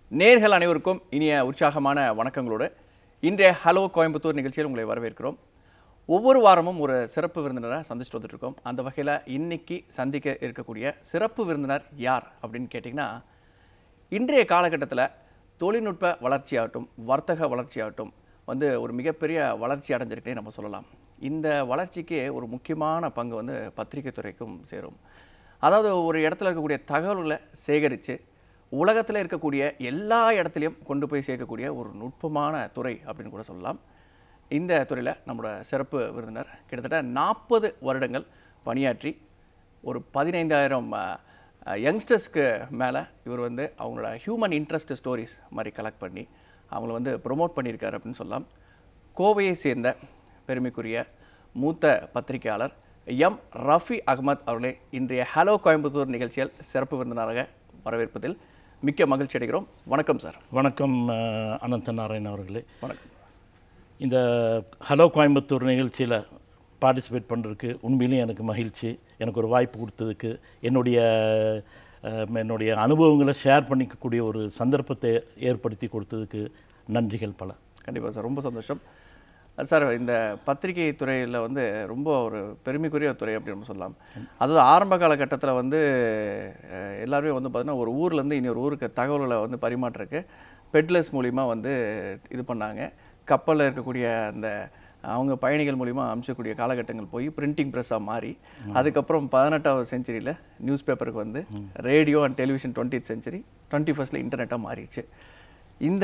நேர்கள் அனைவருக்கும் இனிய உற்சாகமான வணக்கங்களோடு இன்றைய ஹலோ கோயம்புத்தூர் நிகழ்ச்சியில் உங்களை வரவேற்கிறோம் ஒவ்வொரு வாரமும் ஒரு சிறப்பு விருந்தினரை சந்திச்சுட்டு வந்துட்டு இருக்கோம் அந்த வகையில் இன்னைக்கு சந்திக்க இருக்கக்கூடிய சிறப்பு விருந்தினர் யார் அப்படின்னு கேட்டிங்கன்னா இன்றைய காலகட்டத்தில் தொழில்நுட்ப வளர்ச்சியாகட்டும் வர்த்தக வளர்ச்சியாகட்டும் வந்து ஒரு மிகப்பெரிய வளர்ச்சி அடைஞ்சிருக்கே நம்ம சொல்லலாம் இந்த வளர்ச்சிக்கு ஒரு முக்கியமான பங்கு வந்து பத்திரிகை துறைக்கும் சேரும் அதாவது ஒரு இடத்துல இருக்கக்கூடிய தகவல்களை சேகரித்து உலகத்தில் இருக்கக்கூடிய எல்லா இடத்துலையும் கொண்டு போய் சேர்க்கக்கூடிய ஒரு நுட்பமான துறை அப்படின்னு கூட சொல்லலாம் இந்த துறையில் நம்மளோட சிறப்பு விருந்தினர் கிட்டத்தட்ட நாற்பது வருடங்கள் பணியாற்றி ஒரு பதினைந்தாயிரம் யங்ஸ்டர்ஸ்க்கு மேலே இவர் வந்து அவங்களோட ஹியூமன் இன்ட்ரெஸ்ட் ஸ்டோரிஸ் மாதிரி கலெக்ட் பண்ணி அவங்கள வந்து ப்ரொமோட் பண்ணியிருக்காரு அப்படின்னு சொல்லலாம் கோவையை சேர்ந்த பெருமைக்குரிய மூத்த பத்திரிகையாளர் எம் ரஃபி அகமத் அவர்களே இன்றைய ஹலோ கோயம்புத்தூர் நிகழ்ச்சியில் சிறப்பு விருந்தினராக வரவேற்பதில் மிக்க மகிழ்ச்சி அடைகிறோம் வணக்கம் சார் வணக்கம் அஹ், அனந்த நாராயண் அவர்களே வணக்கம் இந்த ஹலோ கோயம்புத்தூர் நிகழ்ச்சியில் பார்ட்டிசிபேட் பண்ணுறதுக்கு உண்மையிலேயே எனக்கு மகிழ்ச்சி எனக்கு ஒரு வாய்ப்பு கொடுத்ததுக்கு என்னுடைய அஹ், என்னுடைய அனுபவங்களை ஷேர் பண்ணிக்கக்கூடிய ஒரு சந்தர்ப்பத்தை ஏற்படுத்தி கொடுத்ததுக்கு நன்றிகள் பல கண்டிப்பாக சார் ரொம்ப சந்தோஷம் சார் இந்த பத்திரிகை துறையில் வந்து ரொம்ப ஒரு பெருமைக்குரிய துறை அப்படின்னு நம்ம சொல்லலாம் அதாவது ஆரம்ப காலகட்டத்தில் வந்து அஹ், எல்லாருமே வந்து பார்த்தீங்கன்னா ஒரு ஊர்லேருந்து இன்னொரு ஊருக்கு தகவல்களை வந்து பரிமாற்றக்கு பெட்லர்ஸ் மூலிமா வந்து இது பண்ணாங்க கப்பலில் இருக்கக்கூடிய அந்த அவங்க பயணிகள் மூலிமா அனுப்பிச்சக்கூடிய காலகட்டங்கள் போய் பிரிண்டிங் ப்ரெஸ்ஸாக மாறி அதுக்கப்புறம் பதினெட்டாவது செஞ்சுரியில் நியூஸ் பேப்பருக்கு வந்து radio and television twenty century twenty ஃபஸ்ட்டில் இன்டர்நெட்டாக மாறிடுச்சு இந்த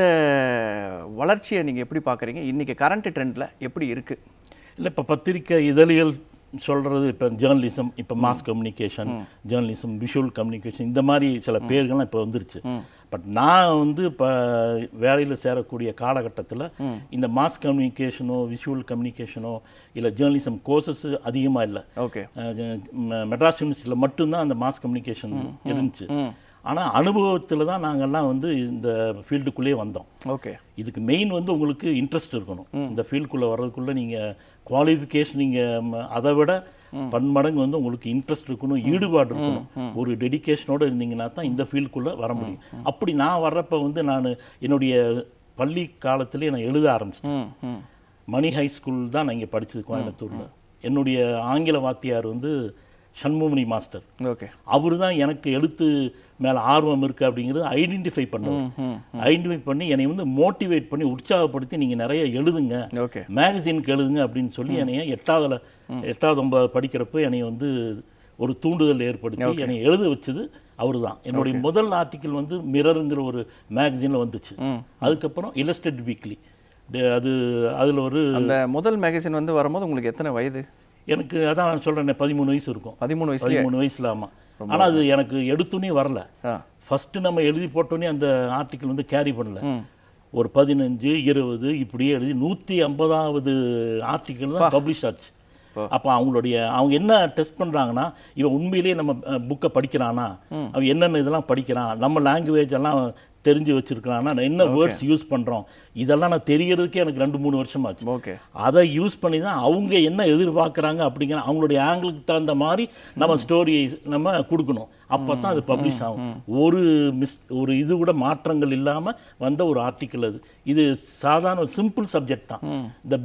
வளர்ச்சியை நீங்கள் எப்படி பார்க்குறீங்க இன்றைக்கி கரண்ட் ட்ரெண்டில் எப்படி இருக்குது இல்லை இப்போ பத்திரிக்கை இதழிகள் சொல்கிறது இப்போ ஜேர்னலிசம் இப்போ mass communication journalism visual communication இந்த மாதிரி சில பேர்கள்லாம் இப்போ வந்துருச்சு பட் நான் வந்து இப்போ வேலையில் சேரக்கூடிய காலகட்டத்தில் இந்த மாஸ் கம்யூனிகேஷனோ விஷுவல் கம்யூனிகேஷனோ இல்லை ஜேர்னலிசம் கோர்சஸ் அதிகமாக இல்லை ஓகே மெட்ராஸ் யூனிவர்சிட்டியில் மட்டும்தான் அந்த மாஸ் கம்யூனிகேஷன் இருந்துச்சு ஆனால் அனுபவத்தில் தான் நாங்கள்லாம் வந்து இந்த ஃபீல்டுக்குள்ளேயே வந்தோம் ஓகே இதுக்கு மெயின் வந்து உங்களுக்கு இன்ட்ரெஸ்ட் இருக்கணும் இந்த ஃபீல்டுக்குள்ளே வர்றதுக்குள்ளே நீங்கள் குவாலிஃபிகேஷன் நீங்கள் அதை விட பன்மடங்கு வந்து உங்களுக்கு இன்ட்ரெஸ்ட் இருக்கணும் ஈடுபாடு இருக்கணும் ஒரு டெடிகேஷனோட இருந்தீங்கன்னா தான் இந்த ஃபீல்டுக்குள்ளே வர முடியும் அப்படி நான் வர்றப்ப வந்து நான் என்னுடைய பள்ளி காலத்திலே நான் எழுத ஆரம்பிச்சிட்டேன் ம் ம் மணி ஹை ஸ்கூல் தான் நான் இங்கே படித்தது கோயம்புத்தூரில் என்னுடைய ஆங்கில வாத்தியார் வந்து சண்முகமணி மாஸ்டர் ஓகே அவர் தான் எனக்கு எழுத்து மேலே ஆர்வம் இருக்குது அப்படிங்கிறது ஐடென்டிஃபை பண்ணுவார் ஐடென்டிஃபை பண்ணி என்னை வந்து மோட்டிவேட் பண்ணி உற்சாகப்படுத்தி நீங்கள் நிறைய எழுதுங்க ஓகே மேகசினுக்கு எழுதுங்க அப்படின்னு சொல்லி என்னைய எட்டாவதுல எட்டாவது ஒன்பது படிக்கிறப்ப என்னை வந்து ஒரு தூண்டுதல் ஏற்படுத்தி என்னை எழுத வச்சது அவர் தான் என்னுடைய முதல் ஆர்டிக்கிள் வந்து மிரருங்கிற ஒரு மேகசினில் வந்துச்சு அதுக்கப்புறம் இல்லஸ்டட் வீக்லி அது அதில் ஒரு அந்த முதல் மேகசின் வந்து வரும்போது உங்களுக்கு எத்தனை வயது எனக்கு அதான் சொல்கிறேனே பதிமூணு வயசு இருக்கும் பதிமூணு வயசுலயே பதிமூணு வயசுல ஆமாம் ஆனால் அது எனக்கு எடுத்துனே வரல ஆ ஃபஸ்ட்டு நம்ம எழுதி போட்டோன்னே அந்த ஆர்டிக்கிள் வந்து கேரி பண்ணல ஒரு பதினஞ்சு இருபது இப்படியே எழுதி நூற்றி ஐம்பதாவது ஆர்டிக்கிள் தான் பப்ளிஷ் ஆச்சு அப்போ அவங்களுடைய அவங்க என்ன டெஸ்ட் பண்ணுறாங்கன்னா இவன் உண்மையிலேயே நம்ம புக்கை படிக்கிறானா அவன் என்னென்ன இதெல்லாம் படிக்கிறான் நம்ம லாங்குவேஜ் எல்லாம் தெரிஞ்சு வச்சிருக்கிறானா என்ன வேர்ட்ஸ் யூஸ் பண்ணுறோம் இதெல்லாம் நான் தெரியறதுக்கே எனக்கு ரெண்டு மூணு வருஷமாச்சு ஓகே அதை யூஸ் பண்ணி தான் அவங்க என்ன எதிர்பார்க்குறாங்க அப்படிங்கிற அவங்களுடைய ஆங்கிளுக்கு தகுந்த மாதிரி நம்ம ஸ்டோரி நம்ம கொடுக்கணும் அப்போ தான் அது பப்ளிஷ் ஆகும் ஒரு மிஸ் ஒரு இது கூட மாற்றங்கள் இல்லாமல் வந்த ஒரு ஆர்டிக்கிள் அது இது சாதாரண சிம்பிள் சப்ஜெக்ட் தான் இந்த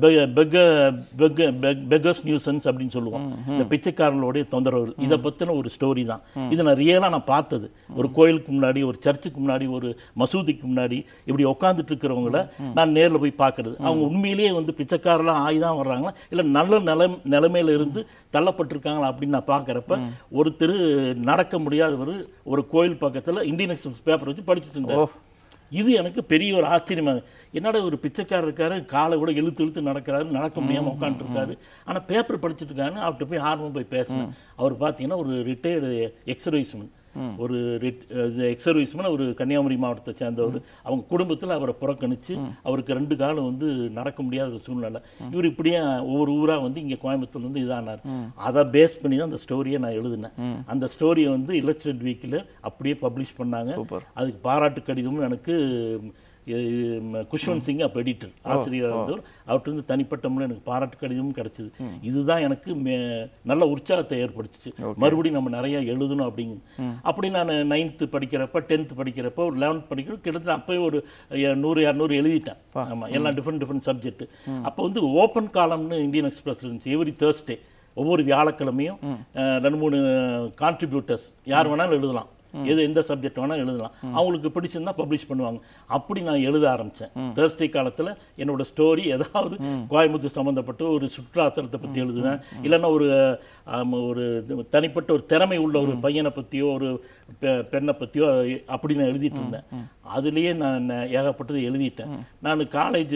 பெகஸ் நியூசன்ஸ் அப்படின்னு சொல்லுவோம் இந்த பிச்சைக்காரர்களுடைய தொந்தரவு இதை பற்றின ஒரு ஸ்டோரி தான் இது நான் ரியலாக நான் பார்த்தது ஒரு கோயிலுக்கு முன்னாடி ஒரு சர்ச்சுக்கு முன்னாடி ஒரு மசூதிக்கு முன்னாடி இப்படி உட்காந்துட்டு இருக்கிறவங்கள நான் நேரில் போய் பார்க்கறது அவங்க உண்மையிலேயே வந்து பிச்சைக்காரெல்லாம் ஆகி தான் வர்றாங்களா இல்லை நல்ல நிலை நிலைமையில இருந்து தள்ளப்பட்டிருக்காங்களா அப்படின்னு நான் பார்க்குறப்ப ஒருத்தர் நடக்க முடியாதவர் ஒரு கோயில் பக்கத்தில் இந்தியன் எக்ஸ்பிரஸ் பேப்பர் வச்சு படிச்சுட்டு இருந்தார் இது எனக்கு பெரிய ஒரு ஆச்சரியமா என்னடா ஒரு பிச்சைக்காரர் இருக்காரு காலை கூட இழுத்து இழுத்து நடக்கிறாரு நடக்க முடியாமல் உட்காந்துருக்காரு ஆனால் பேப்பர் படிச்சுட்டு இருக்காருன்னு அவர்கிட்ட போய் ஆர்வம் போய் பேசினேன் அவர் பார்த்தீங்கன்னா ஒரு ரிட்டையர்டு எக்ஸர்வைஸ்மேன் ஒரு எக்ஸர்வீஸ்மேன் ஒரு கன்னியாகுமரி மாவட்டத்தை சேர்ந்தவர் அவங்க குடும்பத்தில் அவரை புறக்கணித்து அவருக்கு ரெண்டு காலம் வந்து நடக்க முடியாத ஒரு சூழ்நிலை இவர் இப்படியே ஒவ்வொரு ஊராக வந்து இங்கே கோயம்புத்தூர்ல இருந்து இதானார் அதை பேஸ் பண்ணி தான் அந்த ஸ்டோரியை நான் எழுதினேன் அந்த ஸ்டோரியை வந்து இல்லஸ்ட்ரேட் வீக்கில் அப்படியே பப்ளிஷ் பண்ணாங்க சூப்பர் அதுக்கு பாராட்டு கடிதமும் எனக்கு குஷ்வந்த் சிங் அப்போ எடிட்டர் ஆசிரியர் இருந்தவர் அவர்கிட்ட இருந்து தனிப்பட்ட முறையில் எனக்கு பாராட்டு கடிதமும் கிடைச்சது இதுதான் எனக்கு மே- நல்ல உற்சாகத்தை ஏற்படுத்துச்சு மறுபடியும் நம்ம நிறைய எழுதணும் அப்படிங்க அப்படி நான் நைன்த்து படிக்கிறப்ப டென்த்து படிக்கிறப்ப ஒரு லெவன்த் படிக்கிறப்ப கிட்டத்தட்ட அப்போயே ஒரு அஹ், நூறு இரநூறு எழுதிட்டேன் ஆமா எல்லாம் டிஃப்ரெண்ட் டிஃப்ரெண்ட் சப்ஜெக்ட் அப்போ வந்து ஓப்பன் காலம்னு இந்தியன் எக்ஸ்பிரஸ்ல இருந்துச்சு எவ்ரி தேர்ஸ்டே ஒவ்வொரு வியாழக்கிழமையும் அஹ், ரெண்டு மூணு கான்ட்ரிபியூட்டர்ஸ் யார் வேணாலும் எழுதலாம் எது எந்த சப்ஜெக்ட் வேணாலும் எழுதலாம் அவங்களுக்கு பிடிச்சிருந்தா பப்ளிஷ் பண்ணுவாங்க அப்படி நான் எழுத ஆரம்பிச்சேன் தேர்ஸ்டே காலத்துல என்னோட ஸ்டோரி ஏதாவது கோயம்புத்தூர் சம்மந்தப்பட்ட ஒரு சுற்றுலாத்தலத்தை பத்தி எழுதுவேன் இல்லைன்னா ஒரு ஆம், ஒரு இது தனிப்பட்ட ஒரு திறமை உள்ள ஒரு பையனை பத்தியோ ஒரு பெ- பெண்ணை பத்தியோ அப்படி நான் எழுதிட்டு இருந்தேன் அதுலேயே நான் ஏகப்பட்டது எழுதிட்டேன் நான் காலேஜ்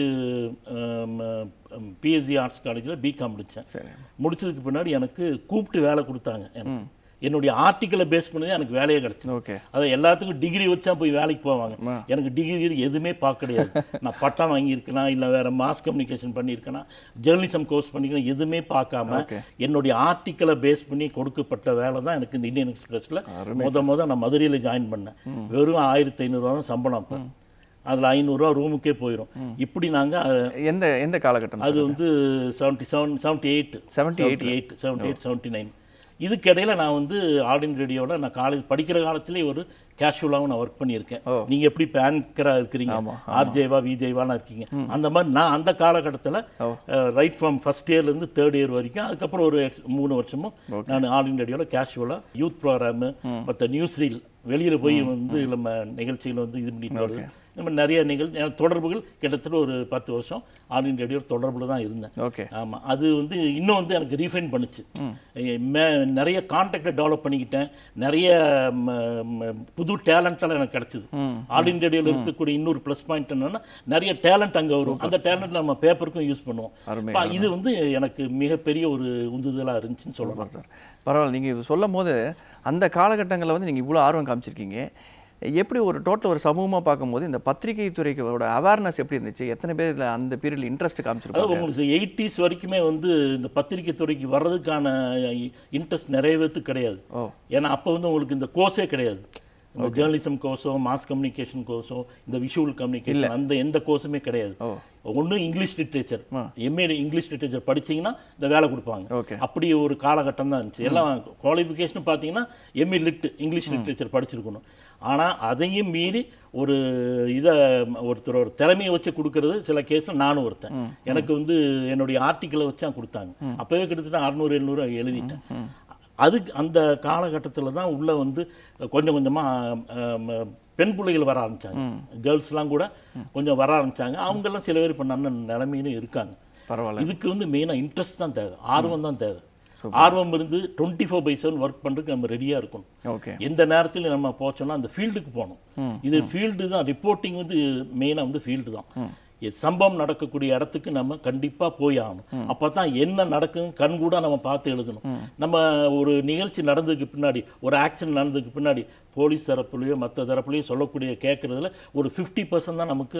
பிஎஸ்சி ஆர்ட்ஸ் காலேஜில் பிகாம் முடித்தேன் சரி முடிச்சதுக்கு பின்னாடி எனக்கு கூப்பிட்டு வேலை கொடுத்தாங்க எனக்கு என்னுடைய ஆர்டிக்கலை பேஸ் பண்ணி தான் எனக்கு வேலையே கிடைச்சது ஓகே அதை எல்லாத்துக்கும் டிகிரி வச்சா போய் வேலைக்கு போவாங்க எனக்கு டிகிரி எதுவுமே பார்க்க கிடையாது நான் பட்டம் வாங்கியிருக்கேனா இல்லை வேற மாஸ் கம்யூனிகேஷன் பண்ணியிருக்கேனா ஜேர்னலிசம் கோர்ஸ் பண்ணியிருக்கேன் எதுவுமே பார்க்காம Okay. என்னுடைய ஆர்டிக்கலை பேஸ் பண்ணி கொடுக்கப்பட்ட வேலை தான் எனக்கு இந்த இந்தியன் எக்ஸ்பிரஸில் முத முத நான் மதுரையில் ஜாயின் பண்ணேன் வெறும் ஆயிரத்தி ஐநூறுரூவா தான் சம்பளம் அப்போ அதில் ஐநூறுரூவா ரூமுக்கே போயிடும் இப்படி நாங்கள் எந்த எந்த காலகட்டம் அது வந்து seventy seven seventy eight 78 eight seventy eight seventy nine இதுக்கிடையில நான் வந்து ஆல் இன் ரேடியோவில் நான் காலேஜ் படிக்கிற காலத்திலே ஒரு கேஷுவலாகவும் நான் ஒர்க் பண்ணியிருக்கேன் நீங்க எப்படி இப்போ ஆங்கராக இருக்கிறீங்க ஆர்ஜேவா விஜேவாலாம் இருக்கீங்க அந்த மாதிரி நான் அந்த காலகட்டத்தில் ரைட் ஃப்ரம் ஃபர்ஸ்ட் இயர்லேருந்து தேர்ட் இயர் வரைக்கும் அதுக்கப்புறம் ஒரு ex- மூணு வருஷமும் நான் ஆல் இன் ரேடியோவில் கேஷுவலாக யூத் ப்ரோக்ராமு மற்ற நியூஸ் ரீல் வெளியில் போய் வந்து நம்ம நிகழ்ச்சிகள் வந்து இது பண்ணிட்டு வருது இந்த மாதிரி நிறைய நிகழ்ச்சி எனக்கு தொடர்புகள் கிட்டத்தட்ட ஒரு பத்து வருஷம் ஆல் இன் ரேடியோ தொடர்பில் தான் இருந்தேன் ஓகே ஆமா அது வந்து இன்னும் வந்து எனக்கு ரீஃபைன் பண்ணுச்சு எ- மே- நிறைய கான்டாக்டை டெவலப் பண்ணிக்கிட்டேன் நிறைய ம, ம, புது டேலண்ட்லாம் எனக்கு கிடைச்சிது ஆல் இன் ரேடியோவில் இருக்கக்கூடிய இன்னொரு ப்ளஸ் பாயிண்ட் என்னன்னா நிறைய டேலண்ட் அங்கே வரும் அந்த டேலண்ட் நம்ம பேப்பருக்கும் யூஸ் பண்ணுவோம் அருமை, அப்ப இது வந்து எனக்கு மிகப்பெரிய ஒரு உந்துதலாக இருந்துச்சுன்னு சொல்லலாம் சார் பரவாயில்ல நீங்கள் சொல்லும் போது அந்த காலகட்டங்களில் வந்து நீங்கள் இவ்வளோ ஆர்வம் காமிச்சிருக்கீங்க எப்படி ஒரு டோட்டல் ஒரு சமூகமாக பார்க்கும்போது இந்த பத்திரிகை துறைக்கோட அவேர்னஸ் எப்படி இருந்துச்சு எத்தனை பேர் இதுல அந்த பீரியட்ல இன்ட்ரெஸ்ட் காமிச்சிருப்பாங்க அதாவது உங்களுக்கு எயிட்டிஸ் வரைக்குமே வந்து இந்த பத்திரிகை துறைக்கு வர்றதுக்கான இன்ட்ரெஸ்ட் நிறைய பேர்த்துக்கு கிடையாது ஓ. ஏன்னா அப்போ வந்து உங்களுக்கு இந்த கோர்ஸே கிடையாது இந்த ஜேர்னலிசம் கோர்ஸோ மாஸ் கம்யூனிகேஷன் கோர்ஸோ இந்த விஷுவல் கம்யூனிகேஷன் அந்த எந்த கோர்ஸுமே கிடையாது ஓ. ஒண்ணு English literature MA English literature படிச்சீங்கன்னா இந்த வேலை கொடுப்பாங்க ஓகே அப்படி ஒரு காலகட்டம் தான் இருந்துச்சு எல்லாம் குவாலிஃபிகேஷன் பார்த்தீங்கன்னா எம்ஏ லிட் இங்கிலீஷ் லிட்ரேச்சர் படிச்சிருக்கணும் ஆனா அதையும் மீறி ஒரு இதை ஒருத்தர் ஒரு திறமையை வச்சு கொடுக்கறது சில கேஸில் நானும் ஒருத்தன் எனக்கு வந்து என்னுடைய ஆர்டிக்கலை வச்சு தான் கொடுத்தாங்க அப்போவே கிட்டத்தட்ட அறுநூறு எழுநூறு எழுதிட்டேன் அது அந்த காலகட்டத்தில் தான் உள்ள வந்து கொஞ்சம் கொஞ்சமாக பெண் பிள்ளைகள் வர ஆரம்பிச்சாங்க கேர்ள்ஸ்லாம் கூட கொஞ்சம் வர ஆரம்பிச்சாங்க அவங்கெல்லாம் சில பேர் இப்போ நல்ல நிலைமையிலும் இருக்காங்க பரவாயில்ல இதுக்கு வந்து மெயினாக இன்ட்ரெஸ்ட் தான் தேவை ஆர்வம் தான் தேவை ஆர்வம் இருந்து twenty four by seven work பண்ணுறதுக்கு நம்ம ரெடியாக இருக்கணும் ஓகே எந்த நேரத்தில் நம்ம போச்சோம்னா அந்த ஃபீல்டுக்கு போகணும் இது ஃபீல்டு தான் ரிப்போர்ட்டிங் வந்து மெயினாக வந்து ஃபீல்டு தான் இது சம்பவம் நடக்கக்கூடிய இடத்துக்கு நம்ம கண்டிப்பாக போய் ஆகணும் அப்போ தான் என்ன நடக்கும் கண் கூட நம்ம பார்த்து எழுதணும் நம்ம ஒரு நிகழ்ச்சி நடந்ததுக்கு பின்னாடி ஒரு ஆக்சிடென்ட் நடந்ததுக்கு பின்னாடி போலீஸ் தரப்புலையோ மற்ற தரப்புலையோ சொல்லக்கூடிய கேட்குறதுல ஒரு ஃபிஃப்டி பர்சன்ட் தான் நமக்கு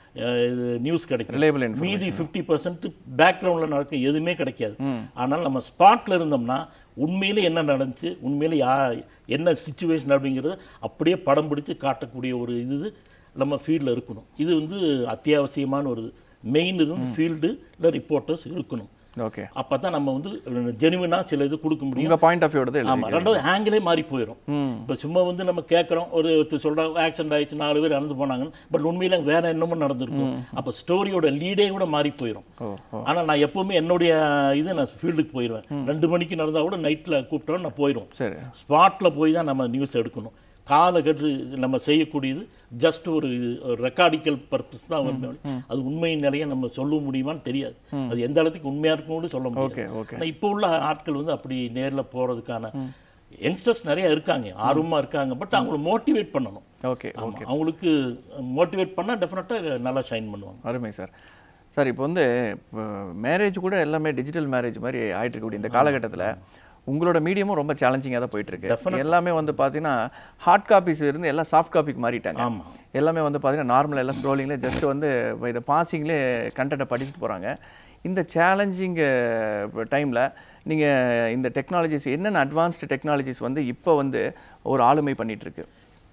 அதில் நியூஸ் கிடைக்கும் ரிலேபிள் மீதி ஃபிஃப்டி பர்சன்ட் பேக்ரவுண்டில் நடக்கும் எதுவுமே கிடைக்காது ஆனால் நம்ம ஸ்பாட்ல இருந்தோம்னா உண்மையிலே என்ன நடந்துச்சு உண்மையிலே யா என்ன சுச்சுவேஷன் அப்படிங்கிறது அப்படியே படம் பிடிச்சு காட்டக்கூடிய ஒரு இது நம்ம ஃபீல்டில் இருக்கணும் இது வந்து அத்தியாவசியமான ஒரு இது மெயின் இது ஃபீல்டில் ரிப்போர்ட்டர்ஸ் இருக்கணும் ஓகே அப்போ தான் நம்ம வந்து ஜெனுவினாக சில இது கொடுக்க முடியும் உங்க பாயிண்ட் ஆஃப் வியூட ஆமா ரெண்டாவது ஆங்கிளே மாறி போயிடும் இப்போ சும்மா வந்து நம்ம கேட்குறோம் ஒரு ஒருத்தர் சொல்றாங்க ஆக்சிடென்ட் ஆயிடுச்சு நாலு பேர் இறந்து போனாங்கன்னு பட் உண்மையில வேற என்னமோ நடந்திருக்கும் அப்போ ஸ்டோரியோட லீடே கூட மாறி போயிடும் ஓ ஓ ஆனா நான் எப்பவுமே என்னுடைய இது நான் ஃபீல்டுக்கு போயிடுவேன் ரெண்டு மணிக்கு நடந்தா கூட நைட்ல கூப்பிட்டோம் நான் போயிடும் சரி ஸ்பாட்ல போய் தான் நம்ம நியூஸ் எடுக்கணும் காலை கட்டு நம்ம செய்யக்கூடியது ஜஸ்ட் ஒரு ரெக்கார்டிக்கல் பர்பஸ் தான் வந்து அது உண்மை நிலையை நம்ம சொல்ல முடியுமான்னு தெரியாது அது எந்த அளவுக்கு உண்மையா இருக்குன்னு கூட சொல்ல முடியாது ஓகே ஓகே ஆனா இப்போ உள்ள ஆட்கள் வந்து அப்படி நேர்ல போறதுக்கான யங்ஸ்டர்ஸ் நிறைய இருக்காங்க ஆர்வமா இருக்காங்க பட் அவங்கள மோட்டிவேட் பண்ணணும் ஓகே ஆமா. அவங்களுக்கு மோட்டிவேட் பண்ணா டெஃபினட்டா நல்லா ஷைன் பண்ணுவாங்க அருமை சார் சார் இப்போ வந்து இப்போ மேரேஜ் கூட எல்லாமே டிஜிட்டல் மேரேஜ் மாதிரி ஆயிட்டு இருக்கக்கூடிய இந்த காலகட்டத்தில் உங்களோட மீடியமும் ரொம்ப சேலஞ்சிங்காக தான் போயிட்டு இருக்கு எல்லாமே வந்து பார்த்தீங்கன்னா ஹார்ட் காப்பீஸ் இருந்து எல்லாம் சாஃப்ட் காப்பிக்கு மாறிட்டாங்க ஆமா எல்லாமே வந்து பார்த்தீங்கன்னா நார்மலாக எல்லாம் ஸ்க்ரோலிங்லேயே ஜஸ்ட் வந்து இதை பாசிங்லேயே கண்டென்ட்டை படிச்சுட்டு போகிறாங்க இந்த சேலஞ்சிங் டைமில் நீங்கள் இந்த டெக்னாலஜிஸ் என்னென்ன அட்வான்ஸ்டு டெக்னாலஜிஸ் வந்து இப்போ வந்து ஒரு ஆளுமை பண்ணிட்டு இருக்கு